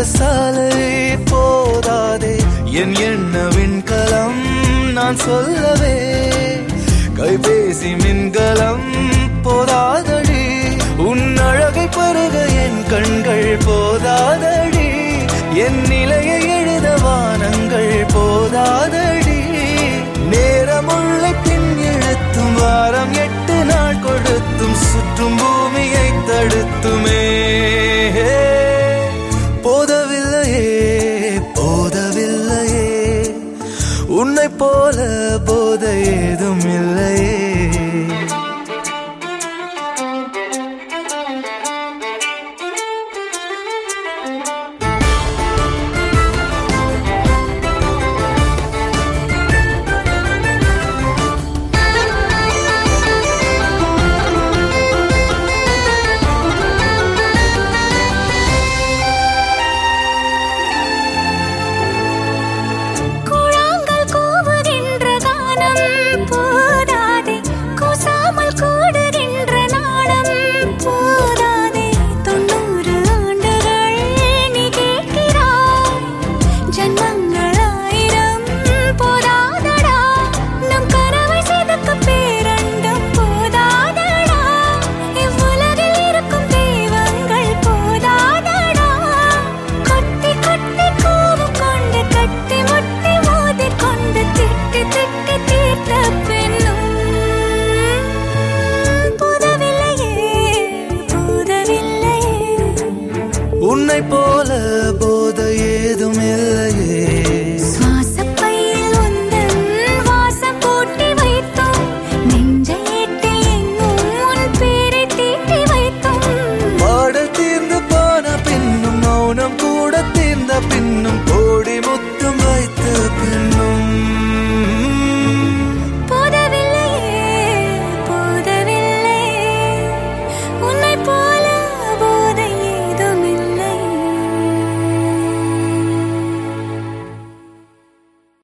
சாலை போதாதே என் எண்ண விண்கலம் நான் சொல்லவே கைபேசி மின்கலம் போதாதடி உன் அழகை பருக என் கண்கள் போதாதடி என் நிலையை எழுத வானங்கள் போதாதடி நேரமுள்ள பின் இழுத்தும் வாரம் எட்டு நாள் கொடுத்தும் சுற்றும் பூமியை தடுத்துமே போதவில்லையே போதவில்லையே உன்னை போல போத ஏதும் இல்லையே கூழாங்கல் கூவுகின்ற கானம் போதாதே கூசாமல் கூடுகின்ற நாணம் போதாதே தொண்ணூறு ஆண்டுகள் நீ கேட்கிறாய் ஜன்மங்கள் ஆயிரம் போதாதடா நம் கனவை செதுக்க பேரண்டம் போதாதடா இவ்வுலகில் இருக்கும் தெய்வங்கள் போதாதடா கொட்டி கொட்டி கோபம் கொண்டு கட்டி முட்டி மோதி கொண்டு திட்டி திட்டி தீர்த்த பெண்ணும் புதவில்லையே புதவில்லையே உன்னை போல